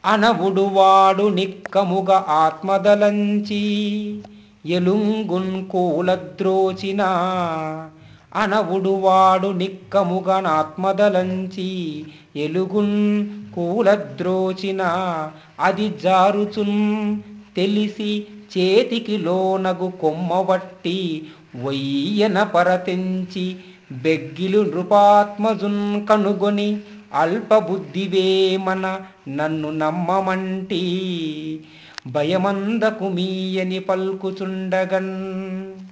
అనవుడు వాడు నిక్కముగా ఆత్మదలంచి ఎలుంగున్ కూలద్రోచిన అనవుడు వాడు నిక్కముగా ఆత్మదలంచి ఎలుగున్ కూలద్రోచిన అది జారుచున్ తెలిసి చేతికి లోనగు కొమ్మవట్టి వయ్యన పరతెంచి బెగ్గిలు నృపాత్మజున్ కనుగొని అల్పబుద్ధివేమన నన్ను నమ్మమంటి భయమందకు మీయని పల్కుచుండగన్